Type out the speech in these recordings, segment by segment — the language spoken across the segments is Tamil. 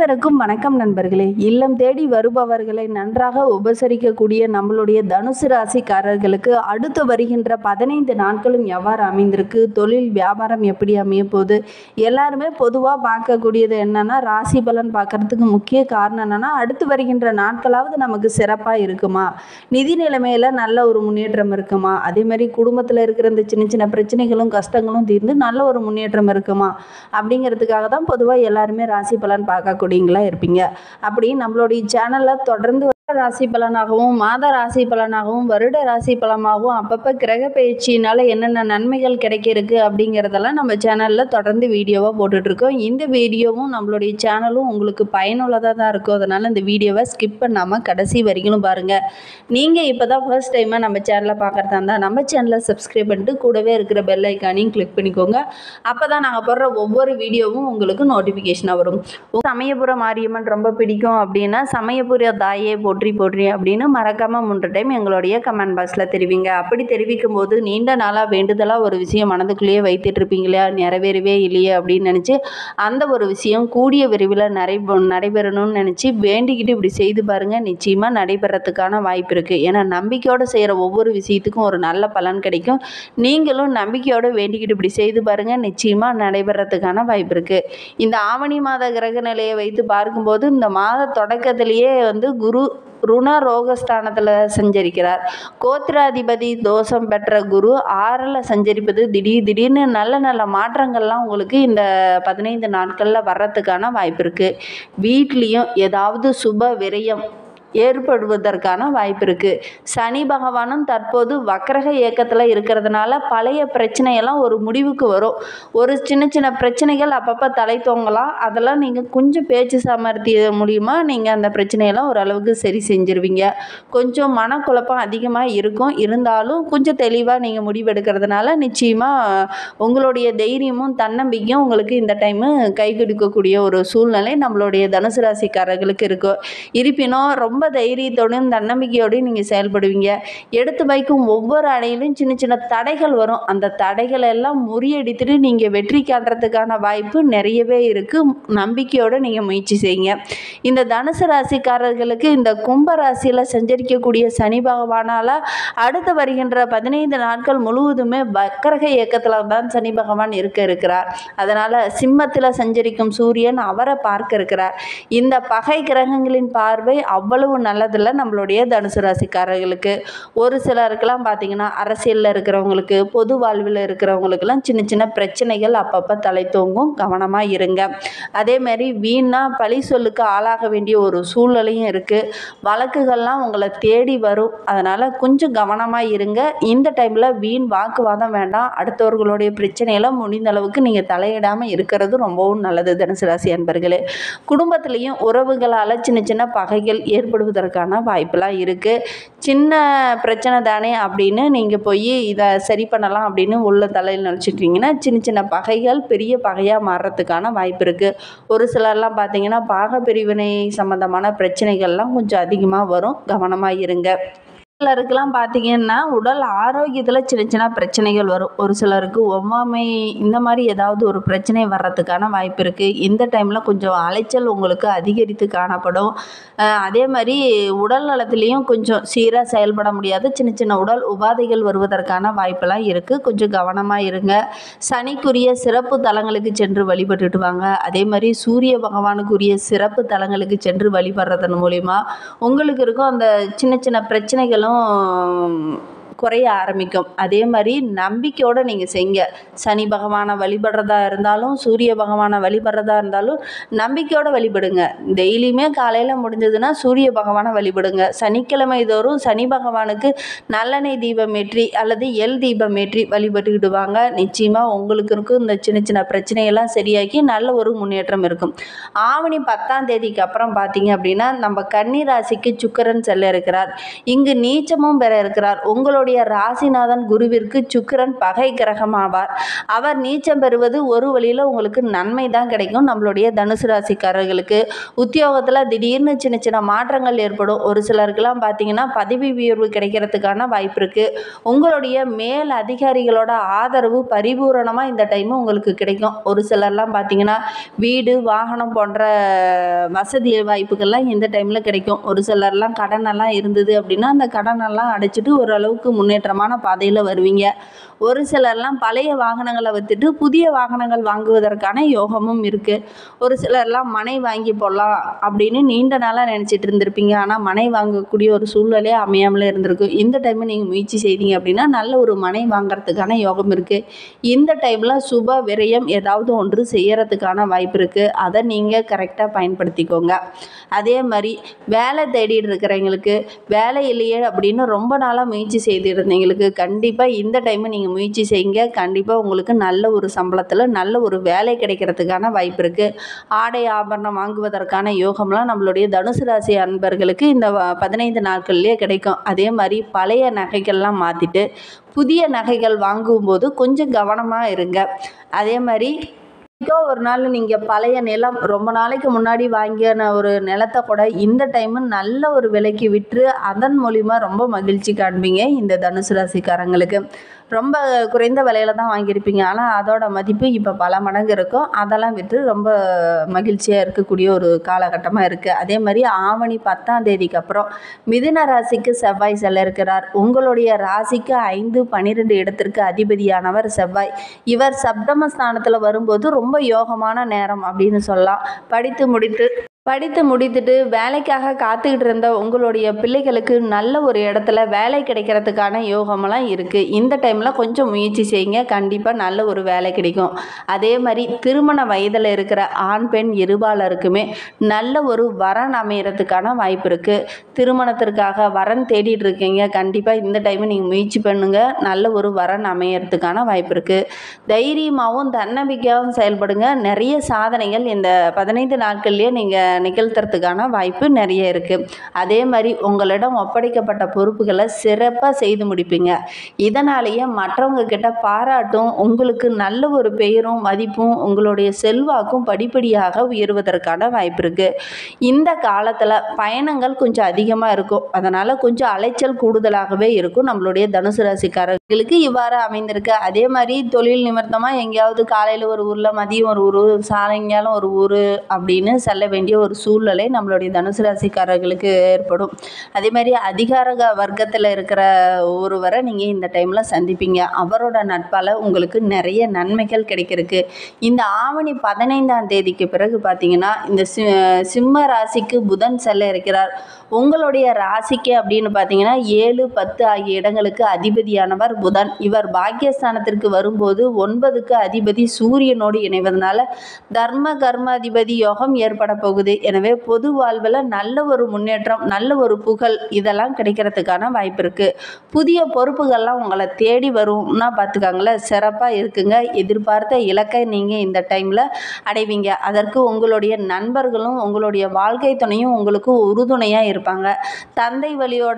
அனைவருக்கும் வணக்கம் நண்பர்களே இல்லம் தேடி வருபவர்களை நன்றாக உபசரிக்கக்கூடிய நம்மளுடைய தனுசு ராசிக்காரர்களுக்கு அடுத்து வருகின்ற பதினைந்து நாட்களும் எவ்வாறு அமைந்திருக்கு தொழில் வியாபாரம் எப்படி அமைய போகுது எல்லாருமே பொதுவாக பார்க்கக்கூடியது என்னன்னா ராசி பலன் பார்க்கறதுக்கு முக்கிய காரணம் என்னன்னா அடுத்து வருகின்ற நாட்களாவது நமக்கு சிறப்பாக இருக்குமா நிதி நிலைமையில நல்ல ஒரு முன்னேற்றம் இருக்குமா அதே மாதிரி குடும்பத்தில் இருக்கிற இந்த சின்ன சின்ன பிரச்சனைகளும் கஷ்டங்களும் தீர்ந்து நல்ல ஒரு முன்னேற்றம் இருக்குமா அப்படிங்கிறதுக்காக தான் பொதுவாக எல்லாருமே ராசி பலன் பார்க்கக்கூடியங்களா இருப்பீங்க அப்படி நம்மளுடைய சேனலில் தொடர்ந்து ராசி பலனாகவும் மாத ராசி பலனாகவும் வருட ராசி பலனாகவும் அப்பப்போ கிரக பயிற்சியினால என்னென்ன நன்மைகள் கிடைக்க இருக்கு அப்படிங்கிறதெல்லாம் நம்ம சேனலில் தொடர்ந்து வீடியோவாக போட்டுட்ருக்கோம் இந்த வீடியோவும் நம்மளுடைய சேனலும் உங்களுக்கு பயனுள்ளதாக தான் இருக்கும் அதனால் இந்த வீடியோவை ஸ்கிப் பண்ணாமல் கடைசி வரைக்கும் பாருங்கள் நீங்கள் இப்போ தான் ஃபர்ஸ்ட் டைமாக நம்ம சேனலை பார்க்குறதா இருந்தால் நம்ம சேனலை சப்ஸ்கிரைப் பண்ணிட்டு கூடவே இருக்கிற பெல் ஐக்கானையும் கிளிக் பண்ணிக்கோங்க அப்போ தான் நாங்கள் போடுற ஒவ்வொரு வீடியோவும் உங்களுக்கு நோட்டிஃபிகேஷனாக வரும் சமயபுர மாரியம்மன் ரொம்ப பிடிக்கும் அப்படின்னா சமயபுர தாயே போற்றி போற்றி அப்படின்னு மறக்காமல் மூன்று டைம் எங்களுடைய கமெண்ட் பாக்ஸில் தெரிவிங்க அப்படி தெரிவிக்கும் போது நீண்ட நாளாக வேண்டுதலாக ஒரு விஷயம் மனதுக்குள்ளேயே வைத்துட்டு இருப்பீங்களா நிறைவேறவே இல்லையே அப்படின்னு நினச்சி அந்த ஒரு விஷயம் கூடிய விரைவில் நடை நடைபெறணும்னு நினச்சி வேண்டிக்கிட்டு இப்படி செய்து பாருங்கள் நிச்சயமாக நடைபெறத்துக்கான வாய்ப்பு இருக்குது ஏன்னா நம்பிக்கையோடு செய்கிற ஒவ்வொரு விஷயத்துக்கும் ஒரு நல்ல பலன் கிடைக்கும் நீங்களும் நம்பிக்கையோடு வேண்டிக்கிட்டு இப்படி செய்து பாருங்கள் நிச்சயமாக நடைபெறத்துக்கான வாய்ப்பு இருக்குது இந்த ஆவணி மாத கிரக நிலையை வைத்து பார்க்கும்போது இந்த மாத தொடக்கத்திலேயே வந்து குரு ருண ரோகஸ்தானத்தில் சஞ்சரிக்கிறார் கோத்திராதிபதி தோஷம் பெற்ற குரு ஆறில் சஞ்சரிப்பது திடீர் திடீர்னு நல்ல நல்ல மாற்றங்கள்லாம் உங்களுக்கு இந்த பதினைந்து நாட்களில் வர்றதுக்கான வாய்ப்பு இருக்குது வீட்லேயும் ஏதாவது சுப விரயம் ஏற்படுவதற்கான வாய்ப்பு இருக்குது சனி பகவானும் தற்போது வக்கரக இயக்கத்தில் இருக்கிறதுனால பழைய பிரச்சனையெல்லாம் ஒரு முடிவுக்கு வரும் ஒரு சின்ன சின்ன பிரச்சனைகள் அப்பப்போ தலை தோங்கலாம் அதெல்லாம் நீங்கள் கொஞ்சம் பேச்சு சாமர்த்தியம் மூலிமா நீங்கள் அந்த பிரச்சனையெல்லாம் ஓரளவுக்கு சரி செஞ்சுருவீங்க கொஞ்சம் மனக்குழப்பம் அதிகமாக இருக்கும் இருந்தாலும் கொஞ்சம் தெளிவாக நீங்கள் முடிவெடுக்கிறதுனால நிச்சயமாக உங்களுடைய தைரியமும் தன்னம்பிக்கையும் உங்களுக்கு இந்த டைமு கை கொடுக்கக்கூடிய ஒரு சூழ்நிலை நம்மளுடைய தனுசு ராசிக்காரர்களுக்கு இருக்கும் இருப்பினும் ரொம்ப தைரியத்தோடும் தன்னம்பிக்கையோடையும் நீங்கள் செயல்படுவீங்க எடுத்து வைக்கும் ஒவ்வொரு அடையிலும் சின்ன சின்ன தடைகள் வரும் அந்த தடைகள் எல்லாம் முறியடித்துட்டு நீங்கள் வெற்றி காட்டுறதுக்கான வாய்ப்பு நிறையவே இருக்குது நம்பிக்கையோடு நீங்கள் முயற்சி செய்யுங்க இந்த தனுசு ராசிக்காரர்களுக்கு இந்த கும்ப ராசியில் சஞ்சரிக்கக்கூடிய சனி பகவானால் அடுத்து வருகின்ற பதினைந்து நாட்கள் முழுவதுமே வக்கரக இயக்கத்தில் தான் சனி பகவான் இருக்க இருக்கிறார் அதனால் சிம்மத்தில் சஞ்சரிக்கும் சூரியன் அவரை பார்க்க இருக்கிறார் இந்த பகை கிரகங்களின் பார்வை அவ்வளவு நல்லதில்லை நம்மளுடைய தனுசு ராசிக்காரர்களுக்கு ஒரு சிலருக்கெல்லாம் பார்த்தீங்கன்னா அரசியலில் இருக்கிறவங்களுக்கு பொது வாழ்வில் இருக்கிறவங்களுக்கெல்லாம் சின்ன சின்ன பிரச்சனைகள் அப்பப்போ தலை தோங்கும் கவனமாக இருங்க அதே மாதிரி வீணா பழி சொல்லுக்கு ஆளாக வேண்டிய ஒரு சூழ்நிலையும் இருக்குது வழக்குகள்லாம் உங்களை தேடி வரும் அதனால் கொஞ்சம் கவனமாக இருங்க இந்த டைமில் வீண் வாக்குவாதம் வேண்டாம் அடுத்தவர்களுடைய பிரச்சனையெல்லாம் முடிந்த அளவுக்கு நீங்கள் தலையிடாமல் இருக்கிறது ரொம்பவும் நல்லது தனுசு ராசி அன்பர்களே குடும்பத்திலையும் உறவுகளால் சின்ன சின்ன பகைகள் ஏற்படுவதற்கான வாய்ப்பெல்லாம் இருக்குது சின்ன பிரச்சனை தானே அப்படின்னு நீங்கள் போய் இதை சரி பண்ணலாம் அப்படின்னு உள்ள தலையில் நினச்சிட்டிங்கன்னா சின்ன சின்ன பகைகள் பெரிய பகையாக மாறுறதுக்கான வாய்ப்பு இருக்குது ஒரு சிலர்லாம் பார்த்தீங்கன்னா பாக பிரிவினை சம்மந்தமான பிரச்சனைகள்லாம் கொஞ்சம் அதிகமாக வரும் கவனமாக இருங்க சிலருக்கெல்லாம் பார்த்தீங்கன்னா உடல் ஆரோக்கியத்தில் சின்ன சின்ன பிரச்சனைகள் வரும் ஒரு சிலருக்கு ஒவ்வாமை இந்த மாதிரி ஏதாவது ஒரு பிரச்சனை வர்றதுக்கான வாய்ப்பு இருக்குது இந்த டைமில் கொஞ்சம் அலைச்சல் உங்களுக்கு அதிகரித்து காணப்படும் அஹ் அதே மாதிரி உடல் நலத்துலேயும் கொஞ்சம் சீராக செயல்பட முடியாத சின்ன சின்ன உடல் உபாதைகள் வருவதற்கான வாய்ப்பெல்லாம் இருக்குது கொஞ்சம் கவனமாக இருங்க சனிக்குரிய சிறப்பு தலங்களுக்கு சென்று வழிபட்டுட்டு வாங்க அதே மாதிரி சூரிய பகவானுக்குரிய சிறப்பு தலங்களுக்கு சென்று வழிபடுறதன் மூலிமா உங்களுக்கு இருக்கும் அந்த சின்ன சின்ன பிரச்சனைகளும் குறைய ஆரம்பிக்கும் அதே மாதிரி நம்பிக்கையோடு நீங்கள் செய்ங்க சனி பகவானை வழிபடுறதா இருந்தாலும் சூரிய பகவானை வழிபடுறதா இருந்தாலும் நம்பிக்கையோடு வழிபடுங்க டெய்லியுமே காலையில் முடிஞ்சதுன்னா சூரிய பகவானை வழிபடுங்க சனிக்கிழமை தோறும் சனி பகவானுக்கு நல்லெண்ணெய் தீபம் ஏற்றி அல்லது எல் தீபம் ஏற்றி வழிபட்டுக்கிட்டு வாங்க நிச்சயமாக உங்களுக்கு இருக்கும் இந்த சின்ன சின்ன பிரச்சனையெல்லாம் சரியாக்கி நல்ல ஒரு முன்னேற்றம் இருக்கும் ஆவணி பத்தாம் தேதிக்கு அப்புறம் பார்த்தீங்க அப்படின்னா நம்ம கன்னி ராசிக்கு சுக்கரன் செல்ல இருக்கிறார் இங்கு நீச்சமும் பெற இருக்கிறார் உங்களுடைய உங்களுடைய ராசிநாதன் குருவிற்கு சுக்கிரன் பகை கிரகம் ஆவார் அவர் நீச்சம் பெறுவது ஒரு வழியில் உங்களுக்கு நன்மை தான் கிடைக்கும் நம்மளுடைய தனுசு ராசிக்காரர்களுக்கு உத்தியோகத்தில் திடீர்னு சின்ன சின்ன மாற்றங்கள் ஏற்படும் ஒரு சிலருக்கெல்லாம் பார்த்தீங்கன்னா பதவி உயர்வு கிடைக்கிறதுக்கான வாய்ப்பு இருக்குது உங்களுடைய மேல் அதிகாரிகளோட ஆதரவு பரிபூரணமாக இந்த டைமு உங்களுக்கு கிடைக்கும் ஒரு சிலர்லாம் பார்த்தீங்கன்னா வீடு வாகனம் போன்ற வசதி வாய்ப்புகள்லாம் இந்த டைமில் கிடைக்கும் ஒரு சிலர்லாம் கடனெல்லாம் இருந்தது அப்படின்னா அந்த கடனெல்லாம் அடைச்சிட்டு ஓரளவுக்கு முன்னேற்றமான பாதையில் வருவீங்க ஒரு சிலர்லாம் பழைய வாகனங்களை விற்றுட்டு புதிய வாகனங்கள் வாங்குவதற்கான யோகமும் இருக்குது ஒரு சிலர்லாம் மனை வாங்கி போடலாம் அப்படின்னு நீண்ட நாளாக நினச்சிட்டு இருந்திருப்பீங்க ஆனால் மனை வாங்கக்கூடிய ஒரு சூழ்நிலையே அமையாமலே இருந்திருக்கு இந்த டைமில் நீங்கள் முயற்சி செய்தீங்க அப்படின்னா நல்ல ஒரு மனை வாங்குறதுக்கான யோகம் இருக்குது இந்த டைமில் சுப விரயம் ஏதாவது ஒன்று செய்யறதுக்கான வாய்ப்பு இருக்குது அதை நீங்கள் கரெக்டாக பயன்படுத்திக்கோங்க அதே மாதிரி வேலை தேடிட்டு இருக்கிறவங்களுக்கு வேலை இல்லையே அப்படின்னு ரொம்ப நாளாக முயற்சி செய்துட்டு இருந்தவங்களுக்கு கண்டிப்பாக இந்த டைமு நீங்கள் முயற்சி செய்யுங்க கண்டிப்பாக உங்களுக்கு நல்ல ஒரு சம்பளத்தில் நல்ல ஒரு வேலை கிடைக்கிறதுக்கான வாய்ப்பு இருக்குது ஆடை ஆபரணம் வாங்குவதற்கான யோகம்லாம் நம்மளுடைய தனுசு ராசி அன்பர்களுக்கு இந்த வ- பதினைந்து நாட்கள்லேயே கிடைக்கும் அதே மாதிரி பழைய நகைகள்லாம் மாற்றிட்டு புதிய நகைகள் வாங்கும்போது கொஞ்சம் கவனமாக இருங்க அதே மாதிரி என்னைக்கோ ஒரு நாள் நீங்கள் பழைய நிலம் ரொம்ப நாளைக்கு முன்னாடி வாங்கின ஒரு நிலத்தை கூட இந்த டைமு நல்ல ஒரு விலைக்கு விற்று அதன் மூலிமா ரொம்ப மகிழ்ச்சி காண்பீங்க இந்த தனுசு ராசிக்காரங்களுக்கு ரொம்ப குறைந்த விலையில தான் வாங்கியிருப்பீங்க ஆனால் அதோட மதிப்பு இப்போ பல மடங்கு இருக்கும் அதெல்லாம் விற்று ரொம்ப மகிழ்ச்சியாக இருக்கக்கூடிய ஒரு காலகட்டமாக இருக்குது அதே மாதிரி ஆவணி பத்தாம் தேதிக்கு அப்புறம் மிதுன ராசிக்கு செவ்வாய் செல்ல இருக்கிறார் உங்களுடைய ராசிக்கு ஐந்து பன்னிரெண்டு இடத்திற்கு அதிபதியானவர் செவ்வாய் இவர் சப்தம ஸ்தானத்தில் வரும்போது ரொம்ப யோகமான நேரம் அப்படின்னு சொல்லலாம் படித்து முடித்து படித்து முடித்துட்டு வேலைக்காக காத்துக்கிட்டு இருந்த உங்களுடைய பிள்ளைகளுக்கு நல்ல ஒரு இடத்துல வேலை கிடைக்கிறதுக்கான யோகமெல்லாம் இருக்குது இந்த டைமில் கொஞ்சம் முயற்சி செய்யுங்க கண்டிப்பாக நல்ல ஒரு வேலை கிடைக்கும் அதே மாதிரி திருமண வயதில் இருக்கிற ஆண் பெண் இருபாலருக்குமே நல்ல ஒரு வரன் அமையறதுக்கான வாய்ப்பு இருக்குது திருமணத்திற்காக வரன் தேடிட்டு இருக்கீங்க கண்டிப்பாக இந்த டைம் நீங்கள் முயற்சி பண்ணுங்கள் நல்ல ஒரு வரன் அமையறதுக்கான வாய்ப்பு இருக்குது தைரியமாகவும் தன்னம்பிக்கையாகவும் செயல்படுங்க நிறைய சாதனைகள் இந்த பதினைந்து நாட்கள்லேயே நீங்கள் நிகழ்த்துறதுக்கான வாய்ப்பு நிறைய இருக்குது அதே மாதிரி உங்களிடம் ஒப்படைக்கப்பட்ட பொறுப்புகளை சிறப்பாக செய்து முடிப்பீங்க இதனாலேயே மற்றவங்க கிட்ட பாராட்டும் உங்களுக்கு நல்ல ஒரு பெயரும் மதிப்பும் உங்களுடைய செல்வாக்கும் படிப்படியாக உயர்வதற்கான வாய்ப்பு இருக்குது இந்த காலத்தில் பயணங்கள் கொஞ்சம் அதிகமாக இருக்கும் அதனால் கொஞ்சம் அலைச்சல் கூடுதலாகவே இருக்கும் நம்மளுடைய தனுசு ராசிக்காரர்களுக்கு இவ்வாறு அமைந்திருக்கு அதே மாதிரி தொழில் நிமித்தமாக எங்கேயாவது காலையில் ஒரு ஊரில் மதியம் ஒரு ஊர் சாயங்காலம் ஒரு ஊர் அப்படின்னு செல்ல வேண்டிய ஒரு சூழ்நிலை நம்மளுடைய தனுசு ராசிக்காரர்களுக்கு ஏற்படும் அதே மாதிரி அதிகார க- வர்க்கத்தில் இருக்கிற ஒருவரை நீங்கள் இந்த டைமில் சந்திப்பீங்க அவரோட நட்பால் உங்களுக்கு நிறைய நன்மைகள் கிடைக்கிறதுக்கு இந்த ஆவணி பதினைந்தாம் தேதிக்கு பிறகு பார்த்தீங்கன்னா இந்த சி சிம்ம ராசிக்கு புதன் செல்ல இருக்கிறார் உங்களுடைய ராசிக்கு அப்படின்னு பார்த்தீங்கன்னா ஏழு பத்து ஆகிய இடங்களுக்கு அதிபதியானவர் புதன் இவர் பாக்கியஸ்தானத்திற்கு வரும்போது ஒன்பதுக்கு அதிபதி சூரியனோடு இணைவதனால தர்ம கர்ம அதிபதி யோகம் ஏற்பட போகுது எனவே பொது வாழ்வில் நல்ல ஒரு முன்னேற்றம் நல்ல ஒரு புகழ் இதெல்லாம் கிடைக்கிறதுக்கான வாய்ப்பு இருக்குது புதிய பொறுப்புகள்லாம் உங்களை தேடி வரும்னா பார்த்துக்காங்களேன் சிறப்பாக இருக்குங்க எதிர்பார்த்த இலக்கை நீங்கள் இந்த டைமில் அடைவீங்க அதற்கு உங்களுடைய நண்பர்களும் உங்களுடைய வாழ்க்கை துணையும் உங்களுக்கு உறுதுணையாக இருப்பாங்க தந்தை வழியோட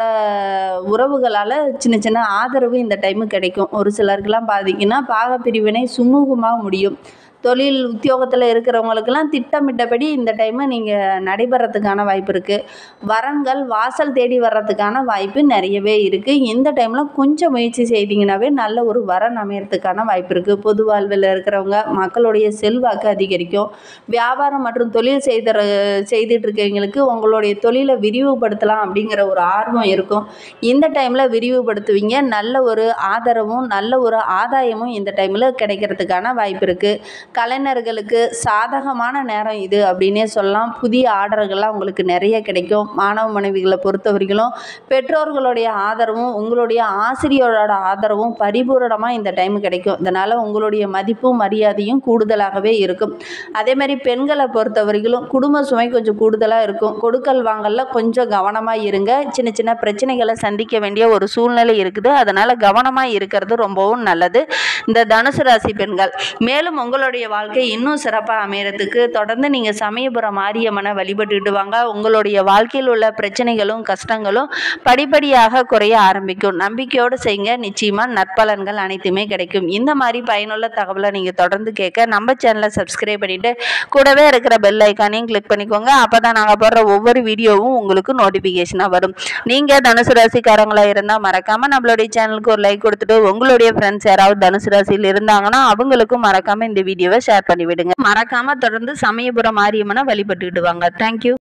உறவுகளால் சின்ன சின்ன ஆதரவு இந்த டைமு கிடைக்கும் ஒரு சிலருக்கெல்லாம் பார்த்தீங்கன்னா பாகப்பிரிவினை சுமூகமாக முடியும் தொழில் உத்தியோகத்தில் இருக்கிறவங்களுக்கெல்லாம் திட்டமிட்டபடி இந்த டைமு நீங்கள் நடைபெறத்துக்கான வாய்ப்பு இருக்குது வரன்கள் வாசல் தேடி வர்றதுக்கான வாய்ப்பு நிறையவே இருக்குது இந்த டைமில் கொஞ்சம் முயற்சி செய்தீங்கன்னாவே நல்ல ஒரு வரன் அமையறதுக்கான வாய்ப்பு இருக்குது பொது வாழ்வில் இருக்கிறவங்க மக்களுடைய செல்வாக்கு அதிகரிக்கும் வியாபாரம் மற்றும் தொழில் செய்த செய்துட்டு இருக்கவங்களுக்கு உங்களுடைய தொழிலை விரிவுபடுத்தலாம் அப்படிங்கிற ஒரு ஆர்வம் இருக்கும் இந்த டைமில் விரிவுபடுத்துவீங்க நல்ல ஒரு ஆதரவும் நல்ல ஒரு ஆதாயமும் இந்த டைமில் கிடைக்கிறதுக்கான வாய்ப்பு இருக்குது கலைஞர்களுக்கு சாதகமான நேரம் இது அப்படின்னே சொல்லலாம் புதிய ஆர்டர்கள்லாம் உங்களுக்கு நிறைய கிடைக்கும் மாணவ மனைவிகளை பொறுத்த வரைக்கும் பெற்றோர்களுடைய ஆதரவும் உங்களுடைய ஆசிரியரோட ஆதரவும் பரிபூரணமாக இந்த டைம் கிடைக்கும் இதனால் உங்களுடைய மதிப்பும் மரியாதையும் கூடுதலாகவே இருக்கும் அதே மாதிரி பெண்களை பொறுத்த வரைக்கும் குடும்ப சுமை கொஞ்சம் கூடுதலாக இருக்கும் கொடுக்கல் வாங்கல்ல கொஞ்சம் கவனமாக இருங்க சின்ன சின்ன பிரச்சனைகளை சந்திக்க வேண்டிய ஒரு சூழ்நிலை இருக்குது அதனால் கவனமாக இருக்கிறது ரொம்பவும் நல்லது இந்த தனுசு ராசி பெண்கள் மேலும் உங்களுடைய உங்களுடைய வாழ்க்கை இன்னும் சிறப்பாக அமையறதுக்கு தொடர்ந்து நீங்கள் சமயபுரம் மாரியம்மனை வழிபட்டுட்டு வாங்க உங்களுடைய வாழ்க்கையில் உள்ள பிரச்சனைகளும் கஷ்டங்களும் படிப்படியாக குறைய ஆரம்பிக்கும் நம்பிக்கையோடு செய்யுங்க நிச்சயமாக நற்பலன்கள் அனைத்துமே கிடைக்கும் இந்த மாதிரி பயனுள்ள தகவலை நீங்கள் தொடர்ந்து கேட்க நம்ம சேனலை சப்ஸ்கிரைப் பண்ணிவிட்டு கூடவே இருக்கிற பெல் ஐக்கானையும் கிளிக் பண்ணிக்கோங்க அப்போ தான் நாங்கள் போடுற ஒவ்வொரு வீடியோவும் உங்களுக்கு நோட்டிஃபிகேஷனாக வரும் நீங்கள் தனுசு ராசிக்காரங்களாக இருந்தால் மறக்காமல் நம்மளுடைய சேனலுக்கு ஒரு லைக் கொடுத்துட்டு உங்களுடைய ஃப்ரெண்ட்ஸ் யாராவது தனுசு ராசியில் இருந்தாங்கன்னா அவங்களுக்கும் மறக்காமல் இந்த வீடியோவை ஷேர் பண்ணி விடுங்க மறக்காமல் தொடர்ந்து சமயபுரம் மாரியம்மனை வழிபட்டுக்கிட்டு வாங்க தேங்க்யூ